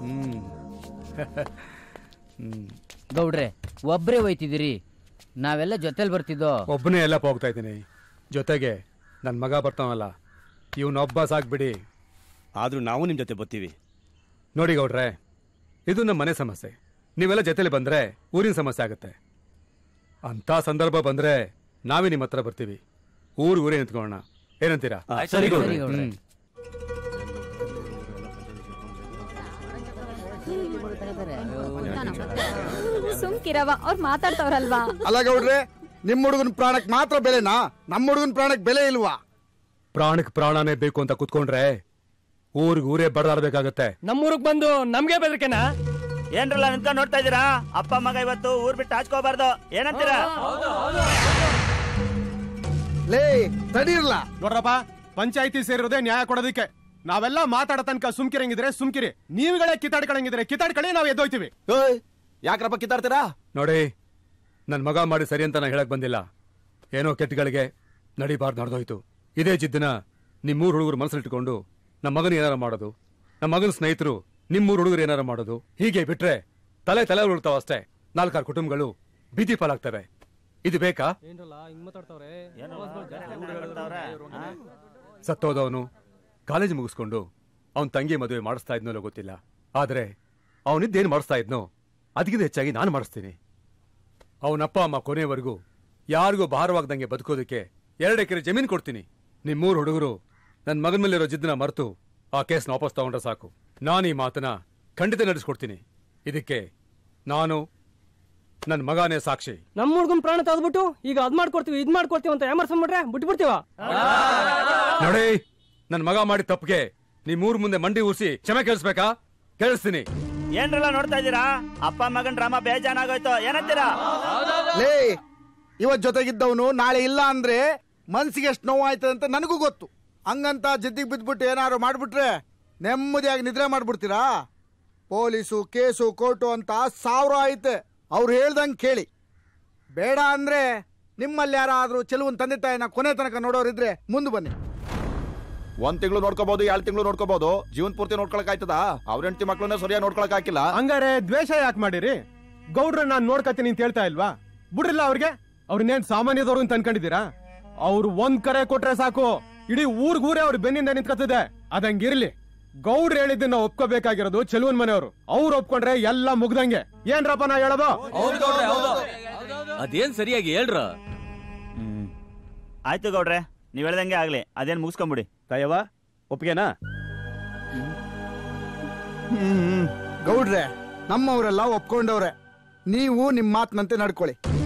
ಹ್ಮ್ ಹ್ಮ್ ಗೌಡ್ರೆ ಒಬ್ರೇ ಹೋಯ್ತಿದ್ದೀರಿ ನಾವೆಲ್ಲ ಜೊತೆಲಿ ಬರ್ತಿದ್ದೋ ಒಬ್ಬನೇ ಎಲ್ಲ ಹೋಗ್ತಾ ಇದ್ದೀನಿ ಜೊತೆಗೆ ನನ್ನ ಮಗ ಬರ್ತಾವಲ್ಲ ಇವನೊಬ್ಬ ಸಾಕ್ಬಿಡಿ ಆದ್ರೂ ನಾವು ನಿಮ್ ಜೊತೆ ಬರ್ತೀವಿ ನೋಡಿ ಗೌಡ್ರೆ ಇದು ನಮ್ಮ ಮನೆ ಸಮಸ್ಯೆ ನೀವೆಲ್ಲ ಜೊತೆಲಿ ಬಂದ್ರೆ ಊರಿನ ಸಮಸ್ಯೆ ಆಗುತ್ತೆ ಅಂತ ಸಂದರ್ಭ ಬಂದ್ರೆ ನಾವೇ ನಿಮ್ಮ ಹತ್ರ ಬರ್ತೀವಿ ಊರು ಊರೇ ನಿಂತ್ಕೊಳ್ಳೋಣ ಏನಂತೀರಾ ಆ, ಸರಿ ಗೌಡ್ರೆ. ಸರಿ ಗೌಡ್ರೆ. ಹ್ಮ್. ಸುಮ್ಕಿರವ ಅವ್ರು ಮಾತಾಡ್ತವ್ರಲ್ವಾ ಅಲ್ಲ ಗೌಡ್ರೆ ನಿಮ್ ಹುಡುಗನ ಪ್ರಾಣಕ್ ಮಾತ್ರ ಬೆಲೆನಾ ನಮ್ಮ ಹುಡುಗನ ಪ್ರಾಣಕ್ ಬೆಲೆ ಇಲ್ವಾ ಪ್ರಾಣಕ್ಕೆ ಪ್ರಾಣನೇ ಬೇಕು ಅಂತ ಕುತ್ಕೊಂಡ್ರೆ ಊರಿಗೆ ಊರೇ ಬಡದಾಡ್ಬೇಕಾಗತ್ತೆ ನಮ್ಮೂರಿಗೆ ಬಂದು ನಮ್ಗೆ ಬೆದರಿಕೆನಾ ಏನ್ರಲ್ಲ ನಿಂತ್ಕೊಂಡು ನೋಡ್ತಾ ಇದೀರಾ ಅಪ್ಪ ಮಗ ಇವತ್ತು ಊರ್ ಬಿಟ್ಟು ಹಾಚ್ಕೋಬಾರ್ದು ಏನಂತೀರಾ ಲೇ ತಡೀರ್ಲ ನೋಡ್ರಪ್ಪ ಪಂಚಾಯತಿ ಸೇರಿರೋದೇ ನ್ಯಾಯ ಕೊಡೋದಕ್ಕೆ ನಾವೆಲ್ಲ ಮಾತಾಡೋ ತನಕ ಸುಮ್ಕಿರಂಗಿದ್ರೆ ಸುಮ್ಕಿರಿ ನೀವುಗಳೇ ಕಿತ್ತಾಡ್ಕೊಳಂಗಿದ್ರೆ ಕಿತ್ತಾಡ್ಕೊಳ್ಳಿ ನಾವು ಎದ್ದೋಯ್ತೀವಿ ಯಾಕ್ರಪ್ಪ ಕಿತ್ತಾಡ್ತೀರಾ ನೋಡಿ ನನ್ನ ಮಗ ಮಾಡಿ ಸರಿ ಅಂತ ನಾನು ಹೇಳಕ್ ಬಂದಿಲ್ಲ ಏನೋ ಕೆಟ್ಟಗಳಿಗೆ ನಡಿಬಾರ್ದು ನಡೆದೋಯ್ತು ಇದೇ ಜಿದ್ದನ ನಿಮ್ಮೂರು ಹುಡುಗರು ಮನಸ್ಸಲ್ಲಿಟ್ಕೊಂಡು ನಮ್ಮ ಮಗನ ಏನಾರ ಮಾಡೋದು ನಮ್ಮ ಮಗನ ಸ್ನೇಹಿತರು ನಿಮ್ಮೂರು ಹುಡುಗರು ಏನಾರ ಮಾಡೋದು ಹೀಗೆ ಬಿಟ್ರೆ ತಲೆ ತಲೆ ಉಳ್ತಾವ ಅಷ್ಟೇ ನಾಲ್ಕಾರು ಕುಟುಂಬಗಳು ಬೀದಿ ಪಾಲಾಗ್ತವೆ ಇದು ಬೇಕಾ ಸತ್ತೋದವನು ಕಾಲೇಜ್ ಮುಗಿಸ್ಕೊಂಡು ಅವನ ತಂಗಿ ಮದುವೆ ಮಾಡಿಸ್ತಾ ಇದ್ನೋ ಗೊತ್ತಿಲ್ಲ ಆದ್ರೆ ಅವನಿದ್ದೇನು ಮಾಡಿಸ್ತಾ ಇದ್ನೋ ಅದಕ್ಕಿಂತ ಹೆಚ್ಚಾಗಿ ನಾನು ಮಾಡಿಸ್ತೀನಿ ಅವನಪ್ಪ ಅಮ್ಮ ಕೊನೆವರೆಗೂ ಯಾರಿಗೂ ಭಾರವಾಗ್ದಂಗೆ ಬದುಕೋದಕ್ಕೆ ಎರಡು ಎಕರೆ ಜಮೀನು ಕೊಡ್ತೀನಿ ನಿಮ್ಮೂರು ಹುಡುಗರು ನನ್ನ ಮಗನ ಮೇಲಿರೋ ಜಿದ್ದನ್ನ ಮರೆತು ಆ ಕೇಸ್ನ ವಾಪಸ್ ತಗೊಂಡ್ರೆ ಸಾಕು ನಾನು ಈ ಮಾತನ್ನ ಖಂಡಿತ ನಡೆಸ್ಕೊಡ್ತೀನಿ ಇದಕ್ಕೆ ನಾನು ನನ್ನ ಮಗನೇ ಸಾಕ್ಷಿ ನಮ್ಮ ಹುಡ್ಗನ್ ಪ್ರಾಣ ತೆಗೆದ್ಬಿಟ್ಟು ಈಗ ಅದ್ ಮಾಡ್ಕೊಡ್ತೀವಿ ಇದ್ ಮಾಡ್ಕೊಡ್ತೀವಿ ಅಂತ ಬಿಟ್ರೆ ಬಿಟ್ಬಿಡ್ತೀವ ನೋಡಿ ನನ್ನ ಮಗ ಮಾಡಿದ ತಪ್ಪಿಗೆ ನಿಮ್ಮೂರ್ ಮುಂದೆ ಮಂಡಿ ಊಸಿ ಕ್ಷಮೆ ಕೇಳಿಸ್ಬೇಕಾ ಕೇಳಿಸ್ತೀನಿ ಏನ್ರಲ್ಲ ನೋಡ್ತಾ ಇದೀರಾ ಅಪ್ಪ ಮಗನ್ ಡ್ರಾಮಾ ಬೇಜಾನಾಗೋಯ್ತು ಏನಂತೀರಾ ಲೇ ಇವತ್ ಜೊತೆಗಿದ್ದವನು ನಾಳೆ ಇಲ್ಲ ಅಂದ್ರೆ ಮನ್ಸಿಗೆ ಎಷ್ಟು ನೋವಾಯ್ತದೆ ಅಂತ ನನಗೂ ಗೊತ್ತು ಹಂಗಂತ ಜಿದ್ದಿಗೆ ಬಿದ್ಬಿಟ್ಟು ಏನಾದ್ರು ಮಾಡ್ಬಿಟ್ರೆ ನೆಮ್ಮದಿಯಾಗಿ ನಿದ್ರೆ ಮಾಡ್ಬಿಡ್ತೀರಾ ಪೊಲೀಸು ಕೇಸು ಕೋರ್ಟು ಅಂತ ಸಾವಿರ ಐತೆ ಅವ್ರು ಹೇಳ್ದಂಗೆ ಕೇಳಿ ಬೇಡ ಅಂದ್ರೆ ನಿಮ್ಮಲ್ಲಿ ಯಾರಾದ್ರೂ ಚೆಲುವನ್ ತಂದೆ ತಾಯಿನ ಕೊನೆ ತನಕ ನೋಡೋರಿದ್ರೆ ಮುಂದೆ ಬನ್ನಿ ಒಂದ್ ತಿಂಗಳು ನೋಡ್ಕೋಬಹುದು ಎರಡ್ ತಿಂಗಳು ನೋಡ್ಕೋಬಹುದು ಜೀವನ್ ಪೂರ್ತಿ ನೋಡ್ಕೊಳಕ್ ಆಯ್ತದ ಅವ್ರ ಹೆಂಡತಿ ಮಕ್ಳನ್ನ ಸರಿಯಾಗಿ ನೋಡ್ಕೊಳಕ್ ಹಾಕಿಲ್ಲ ಹಂಗಾರೆ ದ್ವೇಷ ಯಾಕೆ ಮಾಡಿರಿ ಗೌಡ್ರ ನಾನ್ ನೋಡ್ಕತೀನಿ ಅಂತ ಹೇಳ್ತಾ ಇಲ್ವಾ ಬಿಡ್ರಿಲ್ಲ ಅವ್ರಿಗೆ ಅವ್ರನ್ನೇನ್ ಸಾಮಾನ್ಯದವ್ರು ಅಂತ ಅನ್ಕೊಂಡಿದ್ದೀರಾ ಅವ್ರು ಒಂದ್ ಕರೆ ಕೊಟ್ರೆ ಸಾಕು ಇಡೀ ಊರ್ಗೂರೇ ಅವ್ರ ಬೆನ್ನಿಂದ ನಿಂತ್ಕತ್ತದೆ ಅದಂಗಿರ್ಲಿ ಗೌಡ್ರು ಹೇಳಿದ್ದನ್ನ ಒಪ್ಕೋಬೇಕಾಗಿರೋದು ಚೆಲುವನ್ ಮನೆಯವರು ಅವ್ರು ಒಪ್ಕೊಂಡ್ರೆ ಎಲ್ಲ ಮುಗ್ದಂಗೆ ಏನ್ರಪ್ಪ ನಾ ಹೇಳೋದು ಅದೇನ್ ಸರಿಯಾಗಿ ಹೇಳ್ರ ಆಯ್ತು ಗೌಡ್ರೆ ನೀವ್ ಹೇಳ್ದಂಗೆ ಆಗ್ಲಿ ಅದೇನ್ ಮುಗಿಸ್ಕೊಂಬಿಡಿ ತಾಯವ್ವ ಒಪ್ಪಿಗೆನಾ ಹ್ಮ್ ಗೌಡ್ರೆ ನಮ್ಮವರೆಲ್ಲ ಒಪ್ಕೊಂಡವ್ರೆ ನೀವು ನಿಮ್ಮ ಮಾತಿನಂತೆ ನಡ್ಕೊಳ್ಳಿ